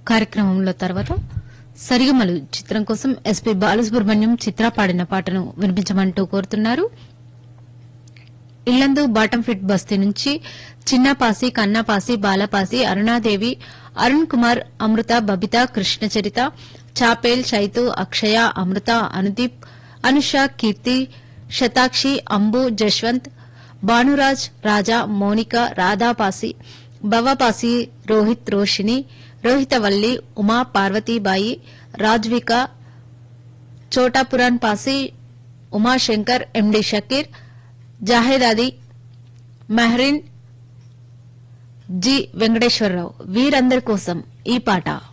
కార్యక్రమంలో తర్వాత సరిగమలు చిత్రం కోసం ఎస్పీ బాలసుబ్రహ్మణ్యం చిత్ర పాడిన పాటను వినిపించమంటూ కోరుతున్నారు ఇల్లందు బాటం ఫిట్ బస్తీ నుంచి చిన్నపాసి కన్నపాసి బాలపాసి అరుణాదేవి అరుణ్ కుమార్ అమృత బబిత కృష్ణచరిత చాపేల్ చైతు అక్షయ అమృత అనుదీప్ అనుష కీర్తి శతాక్షి అంబు జశ్వంత్ భానురాజ్ రాజా మౌనిక రాధాపాసి భవపాసి రోహిత్ రోషిని రోహితవల్లి ఉమా పార్వతీబాయి రాజ్విక చోటాపురాన్ పాసి ఉమాశంకర్ ఎండి షకీర్ జాహేదాది మెహరీన్ జి వెంకటేశ్వరరావు వీరందరి కోసం ఈ పాట